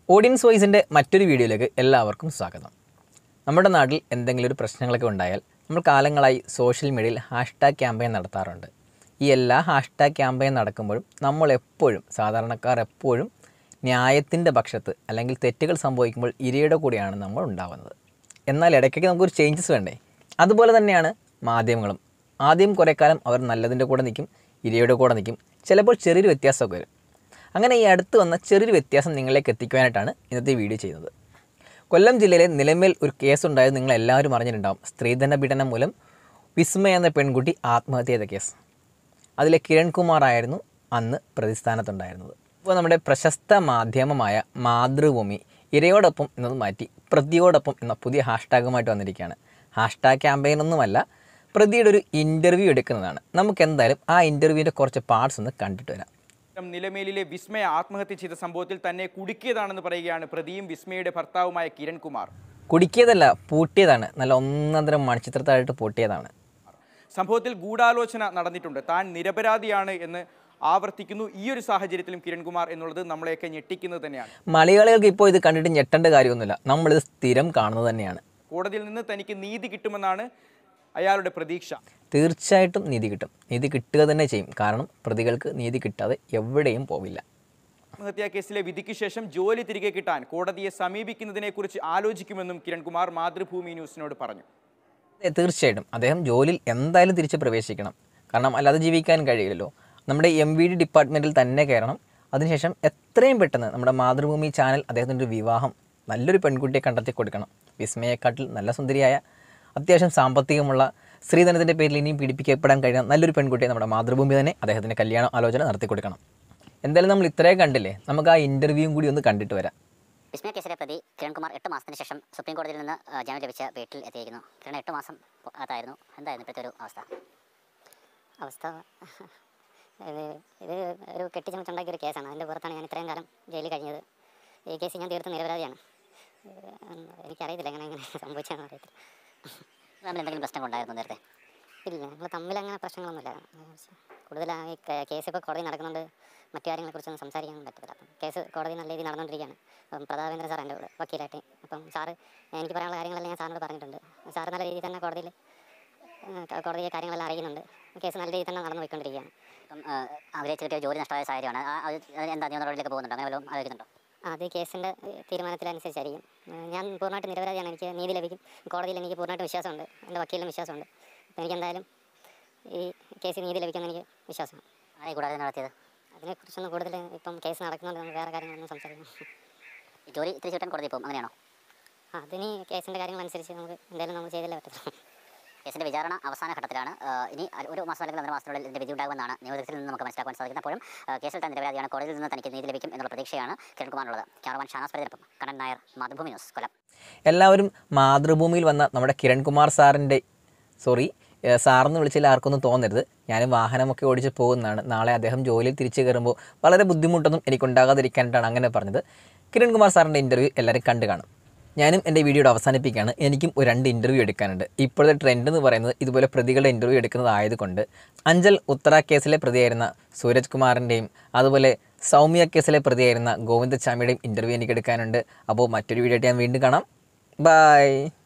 audience വോയിസിൻ്റെ മറ്റൊരു വീഡിയോയിലേക്ക് എല്ലാവർക്കും സ്വാഗതം നമ്മുടെ നാട്ടിൽ എന്തെങ്കിലും ഒരു പ്രശ്നങ്ങളൊക്കെ ഉണ്ടായാൽ നമ്മൾ കാലങ്ങളായി സോഷ്യൽ മീഡിയയിൽ ഹാഷ്ടാഗ് ക്യാമ്പയിൻ നടത്താറുണ്ട് ഈ എല്ലാ ഹാഷ്ടാഗ് ക്യാമ്പയിൻ നടക്കുമ്പോഴും നമ്മൾ എപ്പോഴും സാധാരണക്കാർ എപ്പോഴും ന്യായത്തിൻ്റെ പക്ഷത്ത് അല്ലെങ്കിൽ തെറ്റുകൾ സംഭവിക്കുമ്പോൾ ഇരയുടെ കൂടെയാണ് നമ്മൾ ഉണ്ടാവുന്നത് എന്നാൽ ഇടയ്ക്കൊക്കെ നമുക്കൊരു ചേഞ്ചസ് വേണ്ടേ അതുപോലെ തന്നെയാണ് മാധ്യമങ്ങളും ആദ്യം കുറേ കാലം അവർ നല്ലതിൻ്റെ കൂടെ നിൽക്കും ഇരയുടെ കൂടെ നിൽക്കും ചിലപ്പോൾ ചെറിയൊരു വ്യത്യാസമൊക്കെ വരും അങ്ങനെ ഈ അടുത്ത് വന്ന ചെറിയൊരു വ്യത്യാസം നിങ്ങളിലേക്ക് എത്തിക്കുവാനായിട്ടാണ് ഇന്നത്തെ വീഡിയോ ചെയ്യുന്നത് കൊല്ലം ജില്ലയിലെ നിലമേൽ ഒരു കേസ് ഉണ്ടായത് നിങ്ങൾ എല്ലാവരും അറിഞ്ഞിട്ടുണ്ടാവും സ്ത്രീധന പീഡനം മൂലം വിസ്മയ എന്ന പെൺകുട്ടി ആത്മഹത്യ ചെയ്ത കേസ് അതിലെ കിരൺകുമാർ ആയിരുന്നു അന്ന് പ്രതിസ്ഥാനത്തുണ്ടായിരുന്നത് ഇപ്പോൾ നമ്മുടെ പ്രശസ്ത മാധ്യമമായ മാതൃഭൂമി ഇരയോടൊപ്പം എന്നത് മാറ്റി പ്രതിയോടൊപ്പം എന്ന പുതിയ ഹാഷ്ടാഗുമായിട്ട് വന്നിരിക്കുകയാണ് ഹാഷ്ടാഗ് ക്യാമ്പയിൻ ഒന്നുമല്ല പ്രതിയുടെ ഒരു ഇൻ്റർവ്യൂ എടുക്കുന്നതാണ് നമുക്ക് എന്തായാലും ആ ഇൻ്റർവ്യൂവിൻ്റെ കുറച്ച് പാർട്സ് ഒന്ന് കണ്ടിട്ട് വരാം നിലമേലിലെ വിസ്മയ ആത്മഹത്യ ചെയ്ത സംഭവത്തിൽ തന്നെ കുടുക്കിയതാണെന്ന് പറയുകയാണ് പ്രതിയും വിസ്മയുടെ ഭർത്താവുമായ കിരൺ കുമാർ കുടിക്കിയതല്ല പൂട്ടിയതാണ് നല്ല ഒന്നന്തരം മണിച്ചിത്രത്തായിട്ട് പൂട്ടിയതാണ് സംഭവത്തിൽ ഗൂഢാലോചന നടന്നിട്ടുണ്ട് താൻ നിരപരാധിയാണ് എന്ന് ആവർത്തിക്കുന്നു ഈ ഒരു സാഹചര്യത്തിലും കിരൺകുമാർ എന്നുള്ളത് നമ്മളെയൊക്കെ ഞെട്ടിക്കുന്നത് തന്നെയാണ് മലയാളികൾക്ക് ഇപ്പോൾ ഇത് കണ്ടിട്ട് ഞെട്ടേണ്ട കാര്യമൊന്നുമില്ല നമ്മളിത് സ്ഥിരം കാണുന്നത് തന്നെയാണ് കോടതിയിൽ നിന്ന് തനിക്ക് നീതി കിട്ടുമെന്നാണ് അയാളുടെ പ്രതീക്ഷ തീർച്ചയായിട്ടും നീതി കിട്ടും നീതി കിട്ടുക തന്നെ ചെയ്യും കാരണം പ്രതികൾക്ക് നീതി കിട്ടാതെ എവിടെയും പോവില്ല ആത്മഹത്യാ കേസിലെ വിധിക്ക് ശേഷം ജോലി തിരികെ കിട്ടാൻ കോടതിയെ സമീപിക്കുന്നതിനെക്കുറിച്ച് ആലോചിക്കുമെന്നും കിരൺകുമാർ മാതൃഭൂമി ന്യൂസിനോട് പറഞ്ഞു അതെ, തീർച്ചയായിട്ടും അദ്ദേഹം ജോലിയിൽ എന്തായാലും തിരിച്ച് പ്രവേശിക്കണം കാരണം അല്ലാതെ ജീവിക്കാൻ കഴിയില്ലല്ലോ നമ്മുടെ എം വി ഡി ഡിപ്പാർട്ട്മെൻറ്റിൽ തന്നെ കയറണം അതിനുശേഷം എത്രയും പെട്ടെന്ന് നമ്മുടെ മാതൃഭൂമി ചാനൽ അദ്ദേഹത്തിൻ്റെ ഒരു വിവാഹം നല്ലൊരു പെൺകുട്ടിയെ കണ്ടെത്തി കൊടുക്കണം വിസ്മയെക്കാട്ടിൽ നല്ല സുന്ദരിയായ അത്യാവശ്യം സാമ്പത്തികമുള്ള സ്ത്രീധനത്തിൻ്റെ പേരിൽ ഇനിയും പീഡിപ്പിക്കപ്പെടാൻ കഴിയുന്ന നല്ലൊരു പെൺകുട്ടിയെ നമ്മുടെ മാതൃഭൂമി തന്നെ അദ്ദേഹത്തിൻ്റെ കല്യാണ ആലോചന നടത്തി കൊടുക്കണം എന്തായാലും നമ്മൾ ഇത്രയും കണ്ടില്ലേ നമുക്ക് ആ ഇൻ്റർവ്യൂവും കൂടി ഒന്ന് കണ്ടിട്ട് വരാം വിസ്മയ കേസിലെ പ്രതി കിരൺകുമാർ എട്ട് മാസത്തിന് ശേഷം സുപ്രീം കോടതിയിൽ നിന്ന് ആ, ജാമ്യം ലഭിച്ച വീട്ടിൽ എത്തിയിരിക്കുന്നു കിരൺ എട്ട് മാസം അകത്തായിരുന്നു എന്തായിരുന്നു ഇപ്പോഴത്തെ ഒരു അവസ്ഥ അവസ്ഥ ഇത് ഇത് ഒരു കെട്ടിച്ചമച്ചുണ്ടാക്കിയ ഒരു കേസാണ് അതിൻ്റെ പുറത്താണ് ഞാൻ ഇത്രയും കാലം ജയിലിൽ കഴിഞ്ഞത് ഈ കേസ് ഞാൻ തീർത്തും നിരപരാധിയാണ് ഏഹ്, എനിക്കറിയത്തില്ല എങ്ങനെ എങ്ങനെ സംഭവിച്ചതെന്ന് അറിയത്തില്ല തമ്മിൽ എന്തെങ്കിലും പ്രശ്നങ്ങൾ ഉണ്ടായിരുന്നു നേരത്തെ ഇല്ല ഞങ്ങൾ തമ്മിൽ അങ്ങനെ പ്രശ്നങ്ങളൊന്നുമില്ല കൂടുതലായി കേസ് ഇപ്പോൾ കോടതി നടക്കുന്നുണ്ട് മറ്റു കാര്യങ്ങളെക്കുറിച്ചൊന്നും സംസാരിക്കാൻ പറ്റത്തില്ല അപ്പം കേസ് കോടതി നല്ല രീതിയിൽ നടന്നുകൊണ്ടിരിക്കുകയാണ് അപ്പം പ്രതാപേന്ദ്ര സാർ എൻ്റെ കൂടെ വക്കീലായിട്ട് അപ്പം സാറ് എനിക്ക് പറയാനുള്ള കാര്യങ്ങളെല്ലാം ഞാൻ സാറിനോട് പറഞ്ഞിട്ടുണ്ട് സാറ് നല്ല രീതിയിൽ തന്നെ കോടതിയിൽ ഏഹ് കോടതിയെ കാര്യങ്ങളെല്ലാം അറിയുന്നുണ്ട് കേസ് നല്ല രീതിയിൽ തന്നെ നടന്നു പോയിക്കൊണ്ടിരിക്കുകയാണ് ഇപ്പം അവരെ ചെറിയ ജോലി നഷ്ടമായ സാഹചര്യമാണ് ആ- അത് എന്താ നിയമ നടപടിയിലേക്ക് പോകുന്നുണ്ടോ അങ്ങനെ വല്ലതും ആലോചിക്കുന്നുണ്ടോ അത് കേസിൻ്റെ തീരുമാനത്തിനനുസരിച്ചായിരിക്കും ഏഹ് ഞാൻ പൂർണ്ണമായിട്ട് നിരപരാധിയാണ് എനിക്ക് നീതി ലഭിക്കും കോടതിയിൽ എനിക്ക് പൂർണ്ണമായിട്ട് വിശ്വാസമുണ്ട് എൻ്റെ വക്കീലിനും വിശ്വാസമുണ്ട് അപ്പം എനിക്ക് എന്തായാലും ഈ കേസിൽ നീതി ലഭിക്കുമെന്ന് എനിക്ക് വിശ്വാസമാണ് ആരെ കൂടാതെ നടത്തിയത് അതിനെക്കുറിച്ചൊന്നും കൂടുതൽ ഇപ്പം കേസ് നടക്കുന്നുണ്ട് നമുക്ക് വേറെ കാര്യങ്ങളൊന്നും സംസാരിക്കണം ഈ ജോലി തിരിച്ചു കിട്ടാൻ കോടതി പോകും അങ്ങനെയാണോ അതിന് കേസിൻ്റെ കാര്യങ്ങളനുസരിച്ച് നമുക്ക് എന്തായാലും നമ്മൾ ചെയ്തല്ലേ പറ്റത്തുള്ളൂ കേസിന്റെ വിചാരണ അവസാന ഘട്ടത്തിലാണ് ആ, ഇനി അ- ഒരു മാസം അല്ലെങ്കിൽ ഒന്നര മാസത്തിനുള്ളിൽ ഇതിന്റെ വിധി ഉണ്ടാകുമെന്നാണ് നിയമത്തിൽ നിന്ന് നമുക്ക് മനസ്സിലാക്കാൻ സാധിക്കുന്നത് അപ്പോഴും ആ, കേസിൽ താൻ നിരപരാധിയാണ് കോടതിയിൽ നിന്ന് തനിക്ക് നീതി ലഭിക്കും എന്നുള്ള പ്രതീക്ഷയാണ് കിരൺകുമാറിനുള്ളത് ക്യാമറമാൻ ഷാനാസ് പരിതിനൊപ്പം കണ്ണൻ നായർ മാതൃഭൂമി ന്യൂസ് കൊല്ലം എല്ലാവരും മാതൃഭൂമിയിൽ വന്ന നമ്മുടെ കിരൺകുമാർ സാറിൻ്റെ സോറി ഏഹ് സാറെന്ന് വിളിച്ചാൽ ആർക്കൊന്നും തോന്നരുത് ഞാൻ വാഹനമൊക്കെ ഓടിച്ച് പോകുന്നതാണ് നാളെ അദ്ദേഹം ജോലിയിൽ തിരിച്ചു കയറുമ്പോൾ വളരെ ബുദ്ധിമുട്ടൊന്നും എനിക്കുണ്ടാകാതിരിക്കാനായിട്ടാണ് അങ്ങനെ പറഞ്ഞത് കിരൺകുമാർ സാറിൻ്റെ ഇൻ്റർവ്യൂ എല്ലാവരും കണ്ടു കാണും ഞാനും എൻ്റെ വീഡിയോയുടെ അവസാനിപ്പിക്കുകയാണ് എനിക്കും ഒരു രണ്ട് ഇൻ്റർവ്യൂ എടുക്കാനുണ്ട് ഇപ്പോഴത്തെ ട്രെൻഡ് എന്ന് പറയുന്നത് ഇതുപോലെ പ്രതികളുടെ ഇൻ്റർവ്യൂ എടുക്കുന്നതായതുകൊണ്ട് അഞ്ചൽ ഉത്തര കേസിലെ പ്രതിയായിരുന്ന സൂരജ് കുമാറിൻ്റെയും അതുപോലെ സൗമ്യ കേസിലെ പ്രതിയായിരുന്ന ഗോവിന്ദച്ചാമിയുടെയും ഇൻ്റർവ്യൂ എനിക്ക് എടുക്കാനുണ്ട് അപ്പോൾ മറ്റൊരു വീഡിയോ ആയിട്ട് ഞാൻ വീണ്ടും കാണാം ബൈ